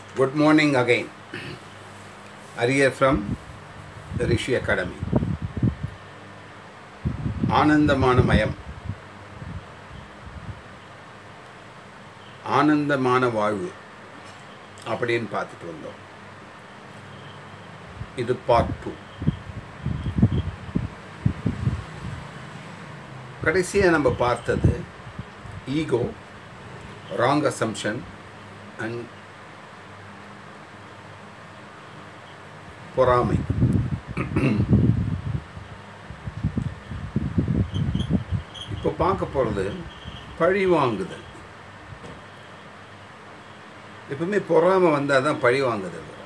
Good morning again. Arya from the Rishi Academy. ஆனந்தமான மயம் ஆனந்தமான வாழ்வு அப்படின்னு பார்த்துட்டு வந்தோம் இது பார்ட் டூ கடைசியாக நம்ம பார்த்தது ஈகோ ராங் அசம்ஷன் அண்ட் பொறாமை இப்போ பார்க்க போகிறது பழி வாங்குதல் எப்பவுமே பொறாமை வந்தால் தான் பழி வாங்குதல் வரும்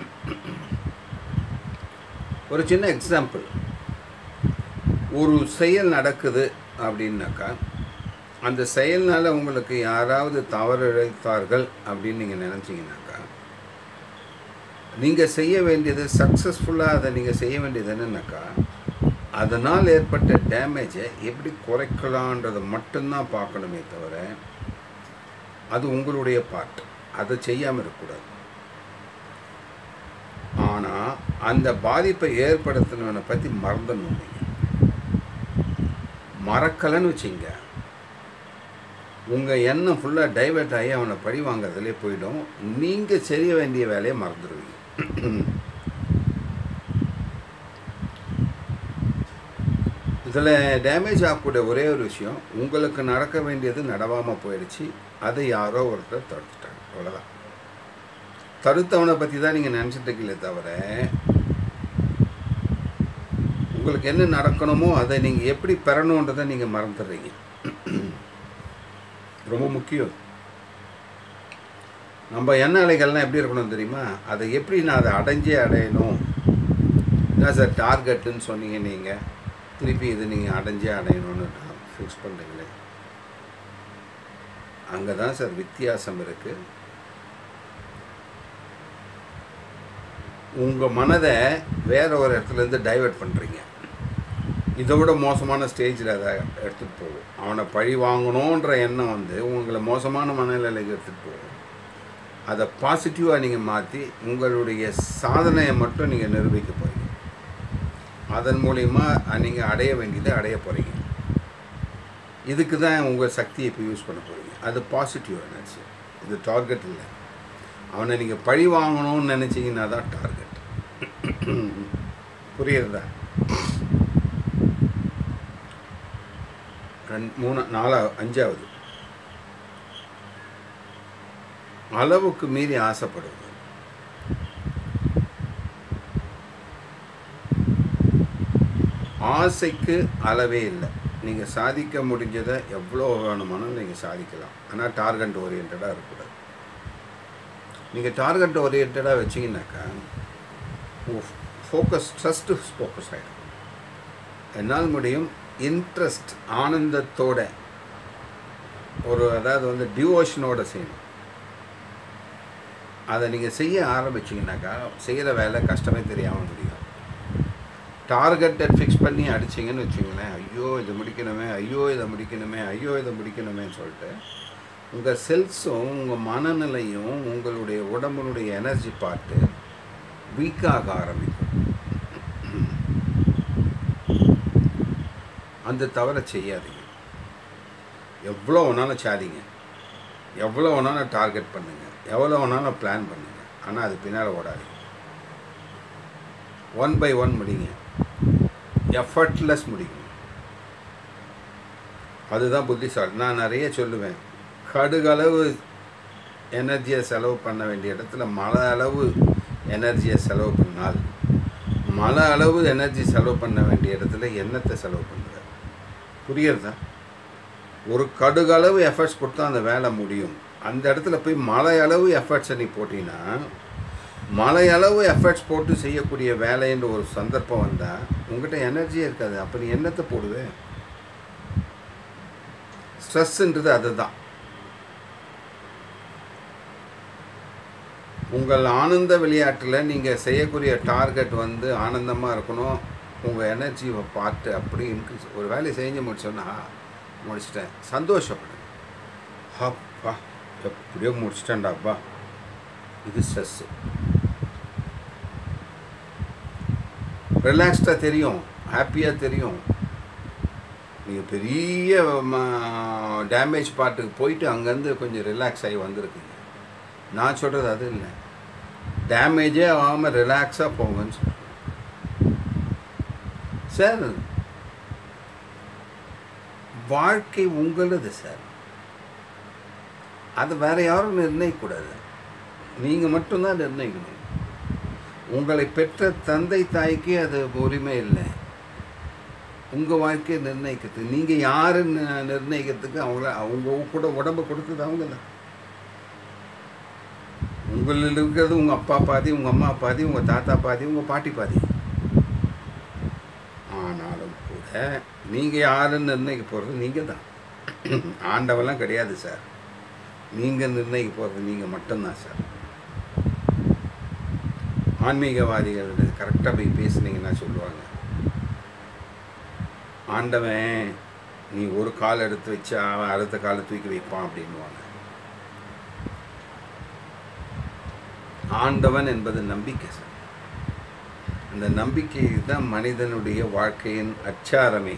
ஒரு சின்ன எக்ஸாம்பிள் ஒரு செயல் நடக்குது அப்படின்னாக்கா அந்த செயல்னால் உங்களுக்கு யாராவது தவறு இழைத்தார்கள் அப்படின்னு நீங்கள் நினச்சிங்கனாக்கா நீங்கள் செய்ய வேண்டியது சக்ஸஸ்ஃபுல்லாக அதை நீங்கள் செய்ய வேண்டியது என்னன்னாக்கா அதனால் ஏற்பட்ட டேமேஜை எப்படி குறைக்கலான்றதை மட்டும்தான் பார்க்கணுமே தவிர அது உங்களுடைய பார்ட் அதை செய்யாமல் இருக்கக்கூடாது ஆனால் அந்த பாதிப்பை ஏற்படுத்தினவனை பற்றி மறந்துடணும் நீங்கள் மறக்கலைன்னு வச்சிங்க உங்கள் எண்ணம் ஃபுல்லாக டைவெர்ட் ஆகி அவனை பழி வாங்குறதுலே போயிடும் நீங்கள் செய்ய வேண்டிய வேலையை மறந்துடுவீங்க இதில் டேமேஜ் ஆகக்கூடிய ஒரே ஒரு விஷயம் உங்களுக்கு நடக்க வேண்டியது நடவாமல் போயிடுச்சு அதை யாரோ ஒருத்தர் தடுத்துட்டாங்க அவ்வளோதான் தடுத்தவனை பற்றி தான் நீங்கள் நினச்சிட்டு இருக்கீங்களே தவிர உங்களுக்கு என்ன நடக்கணுமோ அதை நீங்கள் எப்படி பெறணுன்றதை நீங்கள் மறந்துடுறீங்க ரொம்ப முக்கியம் நம்ம எண்ண அலைகள்லாம் எப்படி இருக்கணும் தெரியுமா அதை எப்படி நான் அதை அடைஞ்சே அடையணும் என்ன சார் டார்கெட்டுன்னு சொன்னீங்க நீங்கள் திருப்பி இது நீங்கள் அடைஞ்சே அடையணும்னு ஃபிக்ஸ் பண்ணுறீங்களே அங்கே தான் சார் வித்தியாசம் இருக்குது உங்கள் மனதை வேற ஒரு இடத்துலேருந்து டைவெர்ட் பண்ணுறீங்க இதை விட மோசமான ஸ்டேஜில் அதை எடுத்துகிட்டு போகும் அவனை பழி வாங்கணுன்ற எண்ணம் வந்து உங்களை மோசமான மனநிலைக்கு எடுத்துகிட்டு போகும் அதை பாசிட்டிவாக நீங்கள் மாற்றி உங்களுடைய சாதனையை மட்டும் நீங்கள் நிரூபிக்க போகிறீங்க அதன் மூலிமா நீங்கள் அடைய வேண்டியதை அடைய போகிறீங்க இதுக்கு தான் உங்கள் சக்தியை இப்போ யூஸ் பண்ண போகிறீங்க அது பாசிட்டிவ் எனர்ஜி இது டார்கெட் இல்லை அவனை நீங்கள் பழி வாங்கணும்னு நினச்சிங்கன்னா தான் டார்கெட் புரியுறதா ரெண்டு மூணு நாலா அஞ்சாவது அளவுக்கு மீறி ஆசைப்படுவது ஆசைக்கு அளவே இல்லை நீங்கள் சாதிக்க முடிஞ்சதை எவ்வளோ வேணுமானாலும் நீங்கள் சாதிக்கலாம் ஆனால் டார்கெட் ஓரியன்டாக இருக்கக்கூடாது நீங்கள் டார்கெட் ஓரியன்டாக வச்சிங்கனாக்கா ஃபோக்கஸ் ட்ரஸ்ட்டு ஃபோக்கஸ் ஆகிடும் என்னால் முடியும் இன்ட்ரெஸ்ட் ஆனந்தத்தோட ஒரு அதாவது வந்து டிவோஷனோட செய்யணும் அதை நீங்கள் செய்ய ஆரம்பிச்சிங்கனாக்கா செய்கிற வேலை கஷ்டமே தெரியாமல் முடியும் டார்கெட்டை ஃபிக்ஸ் பண்ணி அடிச்சிங்கன்னு வச்சுங்களேன் ஐயோ இதை முடிக்கணுமே ஐயோ இதை முடிக்கணுமே ஐயோ இதை முடிக்கணுமேன்னு சொல்லிட்டு உங்கள் செல்ஸும் உங்கள் மனநிலையும் உங்களுடைய உடம்புனுடைய எனர்ஜி பார்ட்டு வீக்காக ஆரம்பிக்கும் அந்த தவறை செய்யாதீங்க எவ்வளோ வேணாலும் சாதிங்க எவ்வளோ வேணாலும் டார்கெட் பண்ணுங்கள் எவ்வளோ வேணாலும் பிளான் பண்ணுங்கள் ஆனால் அது பின்னால் ஓடாதீங்க ஒன் பை ஒன் முடிங்க எஃபர்ட்லெஸ் முடிங்க அதுதான் புத்திசாலி நான் நிறைய சொல்லுவேன் கடுகளவு எனர்ஜியை செலவு பண்ண வேண்டிய இடத்துல மழை அளவு எனர்ஜியை செலவு பண்ணால் மழை அளவு எனர்ஜி செலவு பண்ண வேண்டிய இடத்துல எண்ணத்தை செலவு பண்ணுற புரியுறதா ஒரு கடுகளவு எஃபர்ட்ஸ் கொடுத்தா அந்த வேலை முடியும் அந்த இடத்துல போய் மழை அளவு எஃபர்ட்ஸை நீ போட்டிங்கன்னா மழை அளவு எஃபர்ட்ஸ் போட்டு செய்யக்கூடிய வேலைன்ற ஒரு சந்தர்ப்பம் வந்தால் உங்கள்கிட்ட எனர்ஜியே இருக்காது அப்போ நீ என்னத்தை போடுவேன் ஸ்ட்ரெஸ்ஸுன்றது அதுதான் உங்கள் ஆனந்த விளையாட்டில் நீங்கள் செய்யக்கூடிய டார்கெட் வந்து ஆனந்தமாக இருக்கணும் உங்கள் எனர்ஜியை பார்த்து அப்படி இன்க்ரீஸ் ஒரு வேலையை செஞ்சு முடிச்சோன்னா முடிச்சிட்டேன் சந்தோஷப்படுங்க அப்பா எப்படியோ முடிச்சிட்டேன்டாப்பா இது ஸ்ட்ரெஸ்ஸு ரிலாக்ஸ்டாக தெரியும் ஹாப்பியாக தெரியும் நீங்கள் பெரிய டேமேஜ் பார்ட்டுக்கு போயிட்டு அங்கேருந்து கொஞ்சம் ரிலாக்ஸ் ஆகி வந்திருக்கீங்க நான் சொல்கிறது அது இல்லை டேமேஜே ஆகாமல் ரிலாக்ஸாக போங்கன்னு சொல்கிறேன் சார் வாழ்க்கை உங்களது சார் அது வேற யாரும் நிர்ணயிக்கக்கூடாது நீங்கள் மட்டும்தான் நிர்ணயிக்கணும் உங்களை பெற்ற தந்தை தாய்க்கு அது உரிமை இல்லை உங்கள் வாழ்க்கையை நிர்ணயிக்கிறதுக்கு நீங்கள் யாருன்னு நிர்ணயிக்கிறதுக்கு அவங்கள அவங்க கூட உடம்பு கொடுத்தது அவங்க தான் உங்களில் இருக்கிறது உங்கள் அப்பா பாதி உங்கள் அம்மா பாதி உங்கள் தாத்தா பாதி உங்கள் பாட்டி பாதி ஆனாலும் கூட நீங்கள் யாருன்னு நிர்ணயிக்க போகிறது நீங்கள் தான் ஆண்டவெல்லாம் கிடையாது சார் நீங்கள் நிர்ணயிக்க போகிறது நீங்கள் மட்டும்தான் சார் ஆன்மீகவாதிகள் கரெக்டாக போய் பேசுனீங்கன்னா சொல்லுவாங்க ஆண்டவன் நீ ஒரு கால் எடுத்து வச்சா அவன் அடுத்த காலை தூக்கி வைப்பான் அப்படின்வாங்க ஆண்டவன் என்பது நம்பிக்கை சார் அந்த நம்பிக்கை தான் மனிதனுடைய வாழ்க்கையின் அச்சாரமே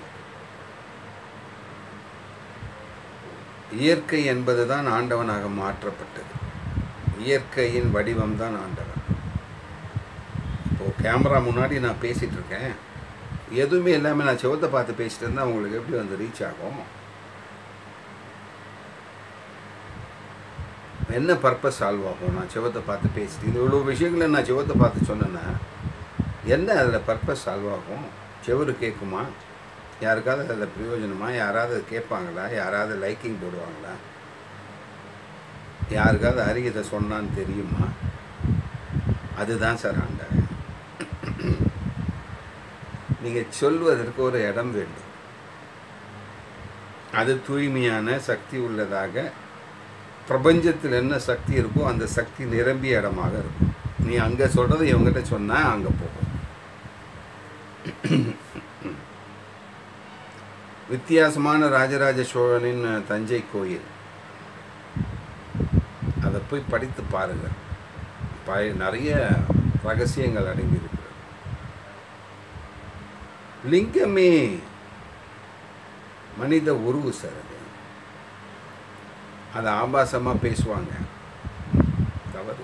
இயற்கை என்பது தான் ஆண்டவனாக மாற்றப்பட்டது இயற்கையின் வடிவம் தான் ஆண்டவன் இப்போது கேமரா முன்னாடி நான் பேசிகிட்டு இருக்கேன் எதுவுமே இல்லாமல் நான் செவத்தை பார்த்து பேசிட்டு இருந்தால் உங்களுக்கு எப்படி வந்து ரீச் ஆகும் என்ன பர்பஸ் சால்வ் ஆகும் நான் செவத்தை பார்த்து பேசிட்டு இது இவ்வளோ விஷயங்களை நான் செவத்தை பார்த்து சொன்னேன்னா என்ன அதில் பர்பஸ் சால்வ் ஆகும் செவரு கேட்குமா யாருக்காவது அதில் பிரயோஜனமா யாராவது கேட்பாங்களா யாராவது லைக்கிங் போடுவாங்களா யாருக்காவது அறியதை சொன்னான்னு தெரியுமா அதுதான் சார் ஆண்டவன் நீங்கள் சொல்வதற்கு ஒரு இடம் வேண்டும் அது தூய்மையான சக்தி உள்ளதாக பிரபஞ்சத்தில் என்ன சக்தி இருக்கோ அந்த சக்தி நிரம்பிய இடமாக இருக்கும் நீ அங்கே சொல்கிறத இவங்ககிட்ட சொன்னால் அங்கே போகும் வித்தியாசமான ராஜராஜ சோழனின் தஞ்சை கோயில் அதை போய் படித்து பாருங்கள் பழைய நிறைய ரகசியங்கள் அடங்கியிருக்கிறது லிங்கமே மனித உருவு சார் அது அதை ஆபாசமாக பேசுவாங்க தவறு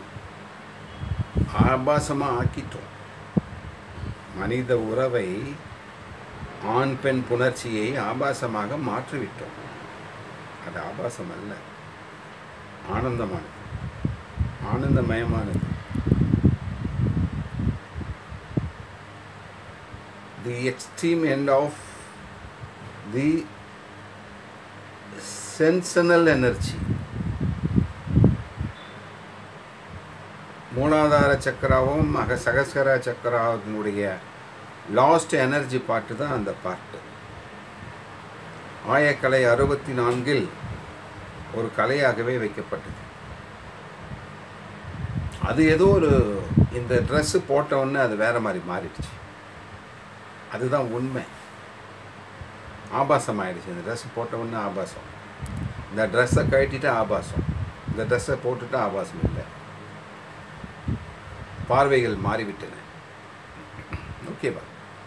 ஆபாசமாக ஆக்கிட்டோம் மனித உறவை ஆண் பெண் புணர்ச்சியை ஆபாசமாக மாற்றிவிட்டோம் அது ஆபாசம் அல்ல ஆனந்தமானது ஆனந்தமயமானது the extreme end of the sensational energy மூலாதார சக்கராவும் மக சகஸ்கர சக்கராவினுடைய லாஸ்ட் எனர்ஜி பாட்டு தான் அந்த பாட்டு ஆயக்கலை அறுபத்தி நான்கில் ஒரு கலையாகவே வைக்கப்பட்டது அது ஏதோ ஒரு இந்த ட்ரெஸ்ஸு போட்ட உடனே அது வேற மாதிரி மாறிடுச்சு அதுதான் உண்மை ஆபாசம் ஆயிடுச்சு இந்த ட்ரெஸ் போட்ட உடனே ஆபாசம் இந்த ட்ரெஸ்ஸை கழட்டிட்டு ஆபாசம் இந்த ட்ரெஸ்ஸை போட்டுட்டு ஆபாசம் இல்லை பார்வைகள் மாறிவிட்டன ஓகேவா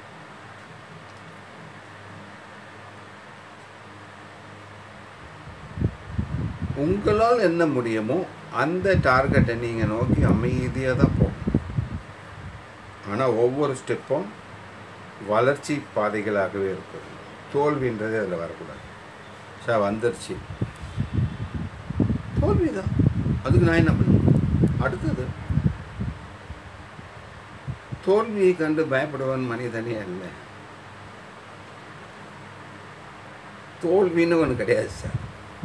உங்களால் என்ன முடியுமோ அந்த டார்கெட்டை நீங்கள் நோக்கி அமைதியாக தான் போகும் ஆனால் ஒவ்வொரு ஸ்டெப்பும் வளர்ச்சி பாதைகளாகவே இருக்கும் தோல்வின்றது அதில் வரக்கூடாது சார் வந்துருச்சு தோல்வி தான் அதுக்கு நான் என்ன பண்ணுவேன் அடுத்தது தோல்வியை கண்டு பயப்படுவன் மனிதனே அல்ல தோல்வின்னு ஒன்று கிடையாது சார்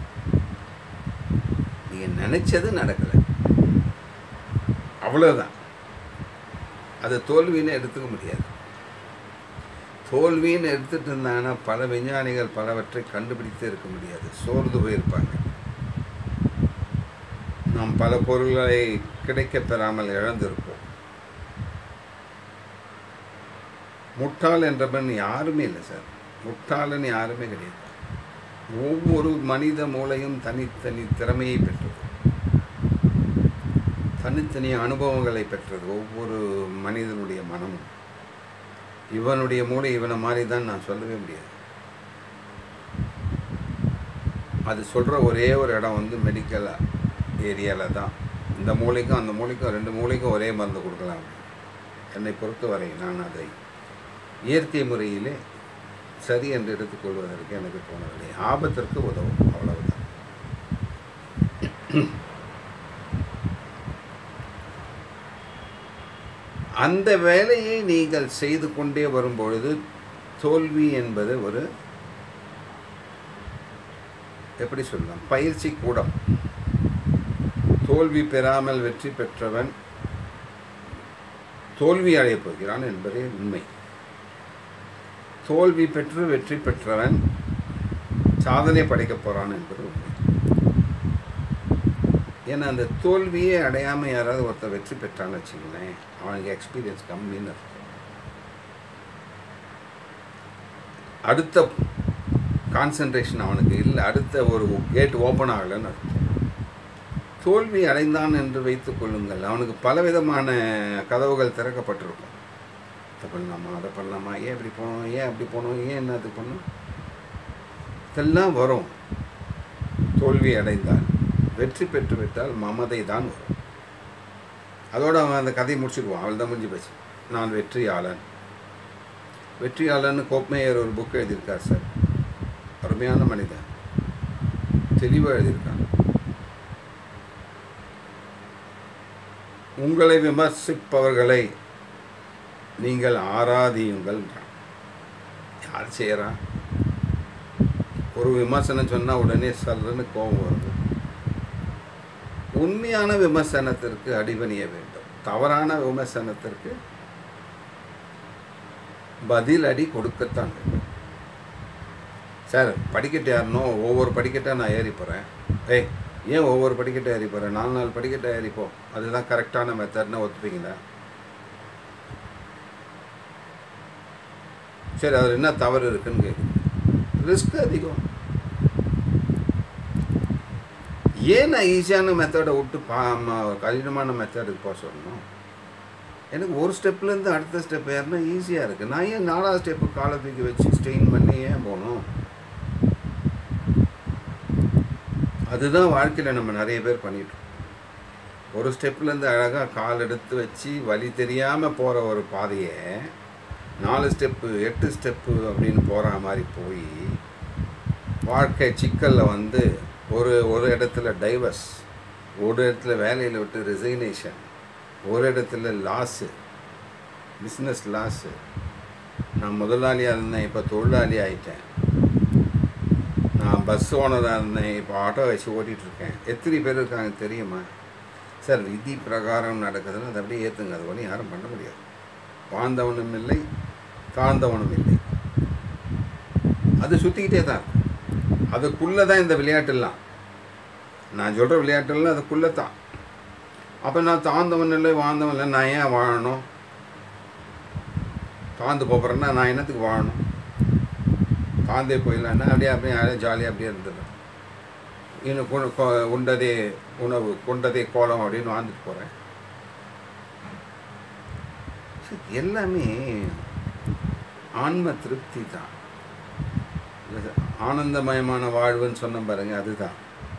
நீங்கள் நினச்சது நடக்கலை அவ்வளோதான் அது தோல்வின்னு எடுத்துக்க முடியாது தோல்வின்னு எடுத்துட்டு இருந்தாங்கன்னா பல விஞ்ஞானிகள் பலவற்றை கண்டுபிடித்து இருக்க முடியாது சோர்ந்து போயிருப்பாங்க நாம் பல பொருள்களை கிடைக்கப் பெறாமல் இழந்திருப்போம் முட்டாள் என்றவன் யாருமே இல்லை சார் முட்டாளன் யாருமே கிடையாது ஒவ்வொரு மனித மூளையும் தனித்தனி திறமையை பெற்றது தனித்தனி அனுபவங்களை பெற்றது ஒவ்வொரு மனிதனுடைய மனமும் இவனுடைய மூளை இவனை மாதிரி தான் நான் சொல்லவே முடியாது அது சொல்கிற ஒரே ஒரு இடம் வந்து மெடிக்கல் ஏரியாவில் தான் இந்த மூளைக்கும் அந்த மூளைக்கும் ரெண்டு மூளைக்கும் ஒரே மருந்து கொடுக்கலாம் என்னை பொறுத்தவரை நான் அதை இயற்கை முறையிலே சரி என்று எடுத்துக்கொள்வதற்கு எனக்கு தோணவில்லை ஆபத்திற்கு உதவும் அவ்வளவுதான் அந்த வேலையை நீங்கள் செய்து கொண்டே வரும்பொழுது தோல்வி என்பது ஒரு எப்படி சொல்லலாம் பயிற்சி கூடம் தோல்வி பெறாமல் வெற்றி பெற்றவன் தோல்வி அடையப் போகிறான் என்பதே உண்மை தோல்வி பெற்று வெற்றி பெற்றவன் சாதனை படைக்கப் போகிறான் என்பது உண்மை ஏன்னா அந்த தோல்வியே அடையாமல் யாராவது ஒருத்தர் வெற்றி பெற்றான்னு வச்சுங்களேன் அவனுக்கு எக்ஸ்பீரியன்ஸ் கம்மின்னு அர்த்தம் அடுத்த கான்சன்ட்ரேஷன் அவனுக்கு இல்லை அடுத்த ஒரு கேட் ஓப்பன் ஆகலைன்னு அர்த்தம் தோல்வி அடைந்தான் என்று வைத்துக் கொள்ளுங்கள் அவனுக்கு பலவிதமான கதவுகள் திறக்கப்பட்டிருக்கும் இதை பண்ணலாமா அதை பண்ணலாமா ஏன் இப்படி போனோம் ஏன் அப்படி போனோம் ஏன் என்ன அது பண்ணோம் இதெல்லாம் வரும் தோல்வி அடைந்தால் வெற்றி பெற்று விட்டால் மமதை தான் வரும் அதோடு அவன் அந்த கதையை முடிச்சுக்குவான் அவள் தான் முடிஞ்சு போச்சு நான் வெற்றியாளன் வெற்றியாளன் கோப்மேயர் ஒரு புக் எழுதியிருக்கார் சார் அருமையான மனிதன் தெளிவாக எழுதியிருக்கான் உங்களை விமர்சிப்பவர்களை நீங்கள் ஆராதியுங்கள் யார் செய்கிறான் ஒரு விமர்சனம் சொன்னால் உடனே சல்லுன்னு கோபம் வருது உண்மையான விமர்சனத்திற்கு அடிபணிய வேண்டும் தவறான விமர்சனத்திற்கு பதில் அடி கொடுக்கத்தான் வேண்டும் சார் படிக்கட்டு ஏறணும் ஒவ்வொரு படிக்கட்டாக நான் ஏறி போகிறேன் ஏய் ஏன் ஒவ்வொரு படிக்கட்டை ஏறி போகிறேன் நாலு நாலு படிக்கட்டை ஏறிப்போம் அதுதான் கரெக்டான மெத்தட்னு ஒத்துப்பீங்களா சரி அதில் என்ன தவறு இருக்குன்னு கேட்குது ரிஸ்க் அதிகம் ஏன் நான் ஈஸியான மெத்தடை விட்டு பா ம- கடினமான மெத்தடுக்கு போக சொல்லணும் எனக்கு ஒரு ஸ்டெப்லேருந்து அடுத்த ஸ்டெப் ஏறினா ஈஸியாக இருக்குது நான் ஏன் நாலாவது ஸ்டெப்பு காலை தூக்கி வச்சு ஸ்ட்ரெயின் பண்ணி ஏன் போகணும் அதுதான் வாழ்க்கையில் நம்ம நிறைய பேர் பண்ணிட்டோம் ஒரு ஸ்டெப்லேருந்து அழகாக கால் எடுத்து வச்சு வழி தெரியாமல் போகிற ஒரு பாதையை நாலு ஸ்டெப்பு எட்டு ஸ்டெப்பு அப்படின்னு போகிற மாதிரி போய் வாழ்க்கை சிக்கலில் வந்து ஒரு ஒரு இடத்துல டைவர்ஸ் ஒரு இடத்துல வேலையில் விட்டு ரிசைனேஷன் ஒரு இடத்துல லாஸு பிஸ்னஸ் லாஸு நான் முதலாளியாக இருந்தேன் இப்போ தொழிலாளி ஆயிட்டேன் நான் பஸ் ஓனராக இருந்தேன் இப்போ ஆட்டோ வச்சு ஓட்டிகிட்ருக்கேன் எத்தனை பேர் இருக்காங்க தெரியுமா சார் விதி பிரகாரம் நடக்குதுன்னு அதை அப்படியே ஏற்றுங்க அது ஒன்றும் யாரும் பண்ண முடியாது வாழ்ந்தவனும் இல்லை தாழ்ந்தவனும் இல்லை அது சுற்றிக்கிட்டே தான் இருக்கு. அதுக்குள்ளே தான் இந்த விளையாட்டெல்லாம் நான் சொல்கிற விளையாட்டெல்லாம் அதுக்குள்ளே தான் அப்போ நான் தாழ்ந்தவன் இல்லை வாழ்ந்தவன் இல்லை நான் ஏன் வாழணும் தாழ்ந்து போகிறேன்னா நான் என்னத்துக்கு வாழணும் தாழ்ந்தே போயிடலான்னா அப்படியே அப்படியே ஜாலியாக அப்படியே இருந்துடுறேன் இன்னும் கு- கொ- உண்டதே உணவு கொண்டதே கோலம் அப்படின்னு வாழ்ந்துட்டு போகிறேன் எல்லாமே ஆன்ம திருப்தி தான் இது ஆனந்தமயமான வாழ்வுன்னு சொன்ன பாருங்க அதுதான்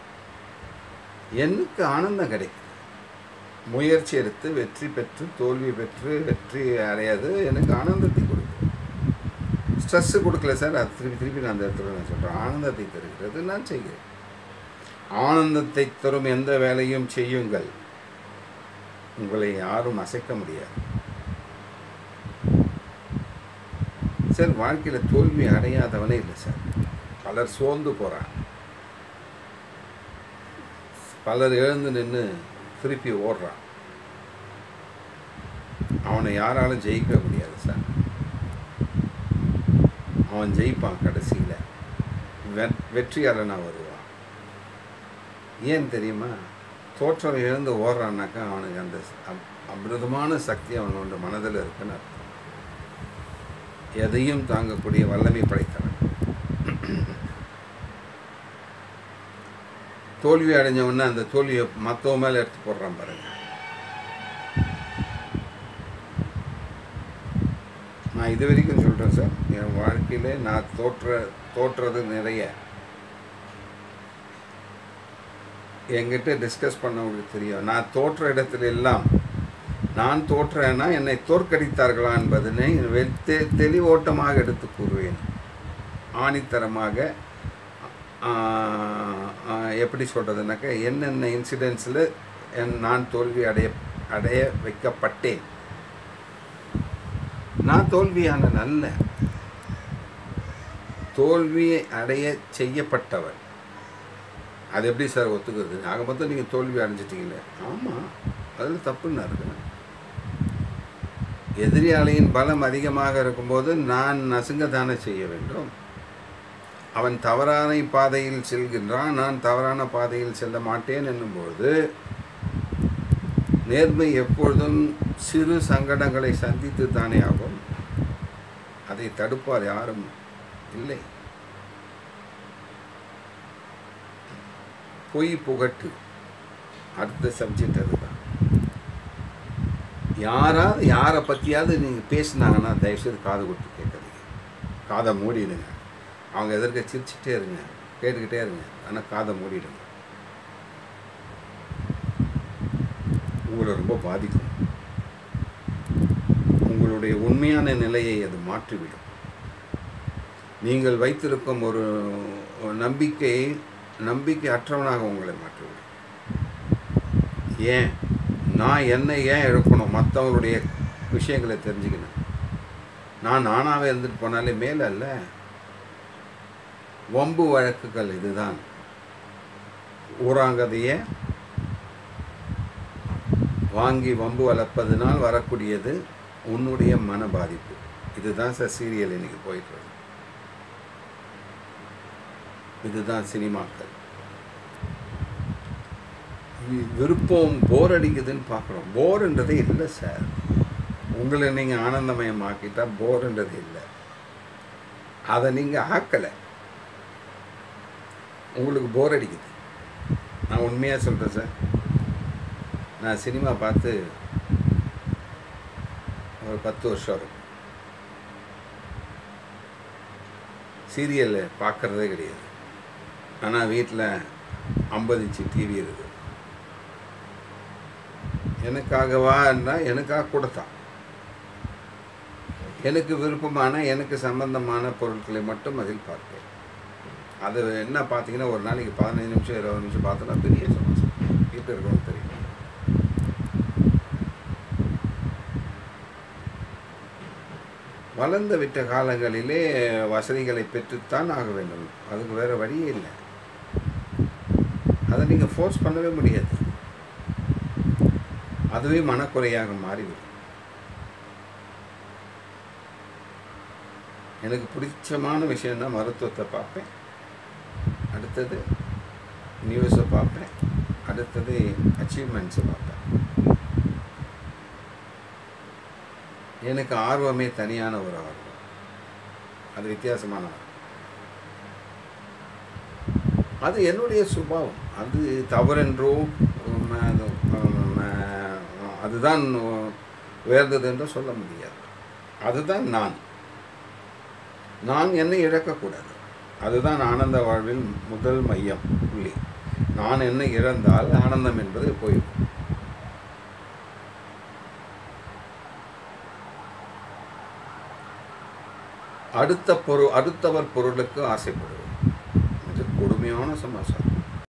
எனக்கு ஆனந்தம் கிடைக்குது முயற்சி எடுத்து வெற்றி பெற்று தோல்வி பெற்று வெற்றி அடையாது எனக்கு ஆனந்தத்தை கொடுக்குது ஸ்ட்ரெஸ்ஸு கொடுக்கல சார் அது திருப்பி திருப்பி நான் அந்த இடத்துல நான் சொல்கிறேன் ஆனந்தத்தை தருகிறது நான் செய்கிறேன் ஆனந்தத்தை தரும் எந்த வேலையும் செய்யுங்கள் உங்களை யாரும் அசைக்க முடியாது சார் வாழ்க்கையில் தோல்வி அடையாதவனே இல்லை சார் பலர் சோர்ந்து போகிறான் பலர் எழுந்து நின்று திருப்பி ஓடுறான் அவனை யாராலும் ஜெயிக்க முடியாது சார் அவன் ஜெயிப்பான் கடைசியில் வெ வெற்றியாளனாக வருவான் ஏன் தெரியுமா தோற்றம் எழுந்து ஓடுறான்னாக்கா அவனுக்கு அந்த அப்- அமிர்தமான சக்தி அவனோட மனதில் இருக்குன்னு அர்த்தம் எதையும் தாங்கக்கூடிய வல்லமை படைத்தவன் தோல்வி அடைஞ்சவொன்னே அந்த தோல்வியை மற்றவங்க மேலே எடுத்து போடுறான் பாருங்க நான் இது வரைக்கும் சொல்கிறேன் சார் என் வாழ்க்கையிலே நான் தோற்ற தோற்றது நிறைய என்கிட்ட டிஸ்கஸ் பண்ணவங்களுக்கு தெரியும் நான் தோற்ற இடத்துல எல்லாம் நான் தோற்றேன்னா என்னை தோற்கடித்தார்களா என்பதனை வெ- தெ- தெளிவோட்டமாக எடுத்து கூறுவேன் ஆணித்தரமாக ஆஹ், ஆஹ், எப்படி சொல்கிறதுனாக்கா என்னென்ன இன்சிடென்ட்ஸில் என் நான் தோல்வி அடைய அடைய வைக்கப்பட்டேன் நான் தோல்வியான நல்ல தோல்வி அடைய செய்யப்பட்டவர் அது எப்படி சார் ஒத்துக்குது ஆக மொத்தம் நீங்கள் தோல்வி அடைஞ்சிட்டீங்களே ஆமாம் அதில் தப்புன்னு இருக்கு எதிரியாளியின் பலம் அதிகமாக இருக்கும்போது நான் நசுங்க தானே செய்ய வேண்டும் அவன் தவறான பாதையில் செல்கின்றான் நான் தவறான பாதையில் செல்ல மாட்டேன் என்னும்போது நேர்மை எப்பொழுதும் சிறு சங்கடங்களை சந்தித்து தானே ஆகும் அதை தடுப்பார் யாரும் இல்லை பொய் புகட்டு அடுத்த சப்ஜெக்ட் அதுதான் யாராவது யாரை பற்றியாவது நீங்கள் பேசுனாங்கன்னா தயவுசெய்து காது கொடுத்து கேட்காதீங்க காதை மூடிடுங்க அவங்க எதிர்க்க சிரிச்சுட்டே இருங்க கேட்டுக்கிட்டே இருங்க ஆனால் காதை மூடிடுங்க உங்களை ரொம்ப பாதிக்கும் உங்களுடைய உண்மையான நிலையை அது மாற்றிவிடும் நீங்கள் வைத்திருக்கும் ஒரு நம்பிக்கை நம்பிக்கை அற்றவனாக உங்களை மாற்றிவிடும் ஏன் நான் என்ன ஏன் எடுக்கணும் மற்றவங்களுடைய விஷயங்களை தெரிஞ்சுக்கணும் நான் நானாகவே இருந்துட்டு போனாலே மேலே அல்ல வம்பு வழக்குகள் இதுதான் ஊராங்கதையை வாங்கி வம்பு வளர்ப்பதனால் வரக்கூடியது உன்னுடைய மன பாதிப்பு இதுதான் சார் சீரியல் இன்னைக்கு போயிட்டு இருக்கு. இதுதான் சினிமாக்கள் வி- விருப்பம் போர் அடிக்குதுன்னு பார்க்குறோம் போர்ன்றதே இல்லை சார் உங்களை நீங்கள் ஆனந்தமயமாக்கிட்டா போர்ன்றது இல்லை அதை நீங்கள் ஆக்கலை உங்களுக்கு போர் அடிக்குது நான் உண்மையாக சொல்கிறேன் சார் நான் சினிமா பார்த்து ஒரு பத்து வருஷம் இருக்கும் சீரியல் பார்க்குறதே கிடையாது ஆனால் வீட்டில் ஐம்பது இன்ச்சு டிவி இருக்குது எனக்காகவான்னா எனக்காக கொடுத்தான் எனக்கு விருப்பமான எனக்கு சம்பந்தமான பொருட்களை மட்டும் அதில் பார்ப்பேன் அது என்ன பார்த்தீங்கன்னா ஒரு நாளைக்கு பதினஞ்சு நிமிஷம் இருபது நிமிஷம் பார்த்தோன்னா பெரிய சந்தோஷம் வீட்டில் இருக்கவங்க தெரியும் வளர்ந்து விட்ட காலங்களிலே வசதிகளை பெற்றுத்தான் ஆக வேண்டும் அதுக்கு வேறு வழியே இல்லை அதை நீங்கள் ஃபோர்ஸ் பண்ணவே முடியாது அதுவே மனக்குறையாக மாறிவிடும் எனக்கு பிடிச்சமான விஷயம்னா மருத்துவத்தை பார்ப்பேன் அடுத்தது நியூஸை பார்ப்பேன் அடுத்தது அச்சீவ்மெண்ட்ஸை பார்ப்பேன் எனக்கு ஆர்வமே தனியான ஒரு ஆர்வம் அது வித்தியாசமான ஆர்வம் அது என்னுடைய சுபாவம் அது தவறென்றோ உம், அது, உம், அதுதான் உயர்ந்தது என்றோ சொல்ல முடியாது அதுதான் நான் நான் என்னை இழக்கக்கூடாது அதுதான் ஆனந்த வாழ்வில் முதல் மையம் புள்ளி நான் என்னை இழந்தால் ஆனந்தம் என்பது போயிடும் அடுத்த பொருள் அடுத்தவர் பொருளுக்கு ஆசைப்படுவது இது கொடுமையான சமாசாரம்